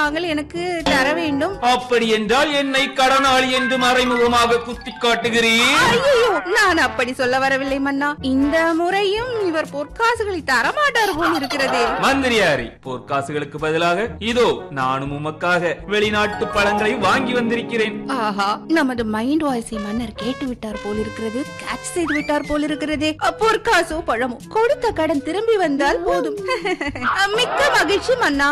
தாங்கள் எனக்கு தர வேண்டும் அப்படி என்றால் என்னை கடனாளி என்று மறைமுகமாக குத்திக் காட்டுகிறீர் ஐயோ நான் அப்படி சொல்ல வரவில்லை மன்னா இந்த முறையும் இவர் பொற்காசுகளை தரமாட்டார் போல் இருக்கிறதே மந்திரியாரி பொற்காசுகளுக்கு பதிலாக இதோ நானும் உமக்காக வெளிநாட்டு பழங்களை வாங்கி வந்திருக்கிறேன் ஆஹா நமது மைண்ட் வாய்ஸை மன்னர் கேட்டு விட்டார் போல் இருக்கிறது கேட்ச் செய்து விட்டார் போல் இருக்கிறதே பொற்காசோ பழமோ கொடுத்த கடன் திரும்பி வந்தால் போதும் மிக்க மகிழ்ச்சி மன்னா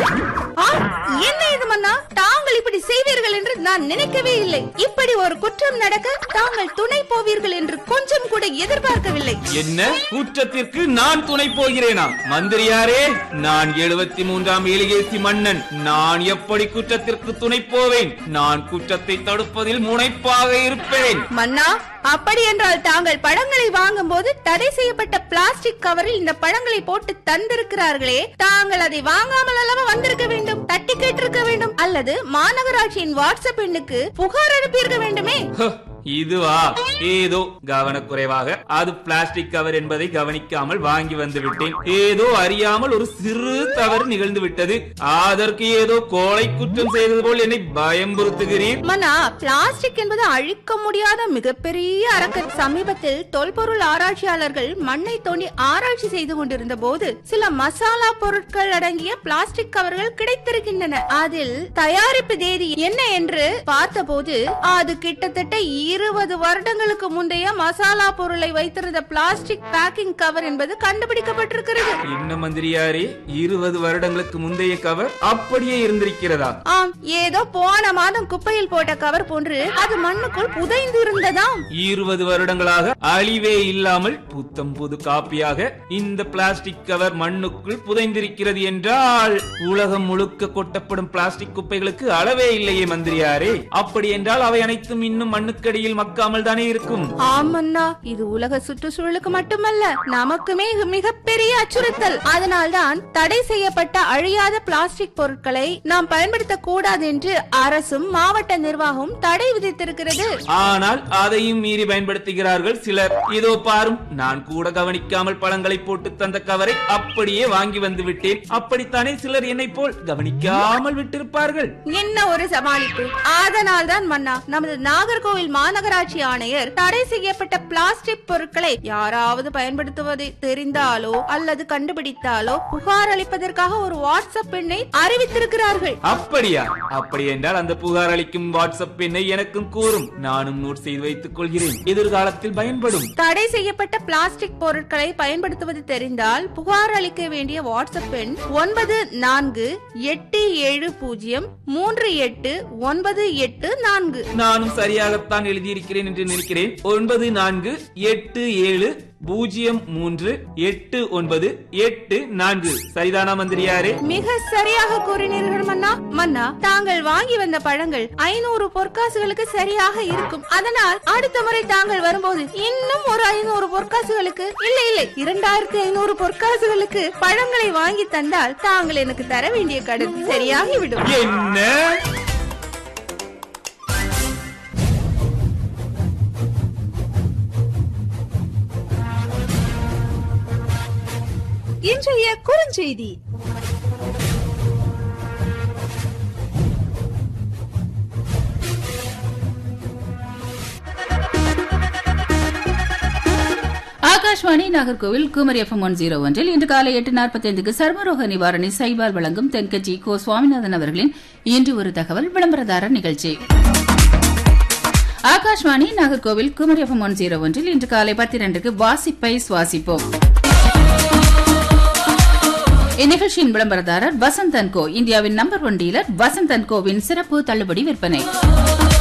ஆ, என்ன இது மன்னா தாங்கள் இப்படி செய்வீர்கள் என்று நான் நினைக்கவே இல்லை இப்படி ஒரு குற்றம் நடக்க தாங்கள் துணை போவீர்கள் என்று கொஞ்சம் கூட எதிர்பார்க்கவில்லை என்ன குற்றத்திற்கு நான் துணை போகிறேனா மந்திரியாரே நான் எழுபத்தி மூன்றாம் எலிகேசி மன்னன் நான் எப்படி குற்றத்திற்கு துணை போவேன் நான் குற்றத்தை தடுப்பதில் முனைப்பாக இருப்பேன் மன்னா அப்படி என்றால் தாங்கள் பழங்களை வாங்கும் போது தடை செய்யப்பட்ட பிளாஸ்டிக் கவரில் இந்த பழங்களை போட்டு தந்திருக்கிறார்களே தாங்கள் அதை வாங்காமல் அல்லவா வந்திருக்க வேண்டும் தட்டி கேட்டிருக்க வேண்டும் அல்லது மாநகராட்சியின் வாட்ஸ்அப் எண்ணுக்கு புகார் அனுப்பியிருக்க வேண்டுமே ஹ, இதுவா ஏதோ கவனக்குறைவாக அது பிளாஸ்டிக் கவர் என்பதை கவனிக்காமல் வாங்கி வந்து விட்டேன் ஏதோ அறியாமல் ஒரு சிறு தவறு நிகழ்ந்து விட்டது அதற்கு ஏதோ கோழை குற்றம் செய்தது போல் என்னை பயம்புறுத்துகிறீர் மன்னா பிளாஸ்டிக் என்பது அழிக்க முடியாத மிகப்பெரிய அரக்கன் சமீபத்தில் தொல்பொருள் ஆராய்ச்சியாளர்கள் மண்ணை தோண்டி ஆராய்ச்சி செய்து கொண்டிருந்த போது சில மசாலா பொருட்கள் அடங்கிய பிளாஸ்டிக் கவர்கள் கிடைத்திருக்கின்றன அதில் தயாரிப்பு தேதி என்ன என்று பார்த்தபோது அது கிட்டத்தட்ட இருபது வருடங்களுக்கு முந்தைய மசாலா பொருளை வைத்திருந்த பிளாஸ்டிக் பேக்கிங் கவர் என்பது கண்டுபிடிக்கப்பட்டிருக்கிறது என்ன மந்திரியாரே இருபது வருடங்களுக்கு முந்தைய கவர் அப்படியே இருந்திருக்கிறதா ஆம் ஏதோ போன மாதம் குப்பையில் போட்ட கவர் போன்று அது மண்ணுக்குள் புதைந்து இருந்ததாம் இருபது வருடங்களாக அழிவே இல்லாமல் புத்தம் புது காப்பியாக இந்த பிளாஸ்டிக் கவர் மண்ணுக்குள் புதைந்திருக்கிறது என்றால் உலகம் முழுக்க கொட்டப்படும் பிளாஸ்டிக் குப்பைகளுக்கு அளவே இல்லையே மந்திரியாரே அப்படி என்றால் அவை அனைத்தும் இன்னும் மண்ணுக்கடியில் மக்காமல் தானே இருக்கும் ஆமண்ணா இது உலக சுற்றுச்சூழலுக்கு மட்டுமல்ல நமக்குமே மிகப்பெரிய அச்சுறுத்தல் அதனால்தான் தடை செய்யப்பட்ட அழியாத பிளாஸ்டிக் பொருட்களை நாம் பயன்படுத்த கூடாது என்று அரசும் மாவட்ட நிர்வாகம் தடை விதித்திருக்கிறது ஆனால் அதையும் மீறி பயன்படுத்துகிறார்கள் சிலர் இதோ பாரும் நான் கூட கவனிக்காமல் பழங்களை போட்டு தந்த கவரை அப்படியே வாங்கி வந்து விட்டேன் அப்படித்தானே சிலர் என்னை போல் கவனிக்காமல் விட்டிருப்பார்கள் என்ன ஒரு சமாளிப்பு அதனால் தான் மன்னா நமது நாகர்கோவில் மாநகராட்சி ஆணையர் தடை செய்யப்பட்ட பிளாஸ்டிக் பொருட்களை யாராவது பயன்படுத்துவதை தெரிந்தாலோ அல்லது கண்டுபிடித்தாலோ புகார் அளிப்பதற்காக ஒரு வாட்ஸ்அப் எண்ணை அறிவித்திருக்கிறார்கள் அப்படியா அப்படி என்றால் அந்த புகார் அளிக்கும் வாட்ஸ்அப் எண்ணை எனக்கும் கூறும் நானும் நோட் செய்து வைத்துக் கொள்கிறேன் எதிர்காலத்தில் பயன்படும் தடை செய்யப்பட்ட பிளாஸ்டிக் பொருட்களை பயன்படுத்துவது தெரிந்தால் புகார் அளிக்க வேண்டிய வாட்ஸ்அப் எண் ஒன்பது நான்கு எட்டு ஏழு பூஜ்ஜியம் மூன்று எட்டு ஒன்பது எட்டு நான்கு நானும் சரியாகத்தான் எழுதியிருக்கிறேன் என்று நினைக்கிறேன் ஒன்பது நான்கு எட்டு ஏழு பூஜ்ஜியம் மூன்று எட்டு ஒன்பது எட்டு நான்கு சரிதானா மந்திரியாரே மிக சரியாக கூறினீர்கள் மன்னா மன்னா தாங்கள் வாங்கி வந்த பழங்கள் ஐநூறு பொற்காசுகளுக்கு சரியாக இருக்கும் அதனால் அடுத்த முறை தாங்கள் வரும்போது இன்னும் ஒரு ஐநூறு பொற்காசுகளுக்கு இல்லை இல்லை இரண்டாயிரத்தி ஐநூறு பொற்காசுகளுக்கு பழங்களை வாங்கி தந்தால் தாங்கள் எனக்கு தர வேண்டிய கடன் சரியாகிவிடும் என்ன இன்றைய குறுஞ்செய்தி Akashvani Nagercoil Kumari FM one zero ஒன்றில் இன்று காலை எட்டு நாற்பத்தைந்துக்கு சர்மரோக நிவாரணி சைபால் வழங்கும் தென்கட்சி கோ சுவாமிநாதன் அவர்களின் இன்று ஒரு தகவல் விளம்பரதாரர் நிகழ்ச்சி Akashvani Nagercoil Kumari FM one zero ஒன்றில் இன்று காலை பத்திரண்டுக்கு வாசிப்பை சுவாசிப்போம் இந்நிகழ்ச்சியின் விளம்பரதாரர் வசந்தன் கோ இந்தியாவின் நம்பர் ஒன் டீலர் வசந்தன் கோவின் சிறப்பு தள்ளுபடி விற்பனை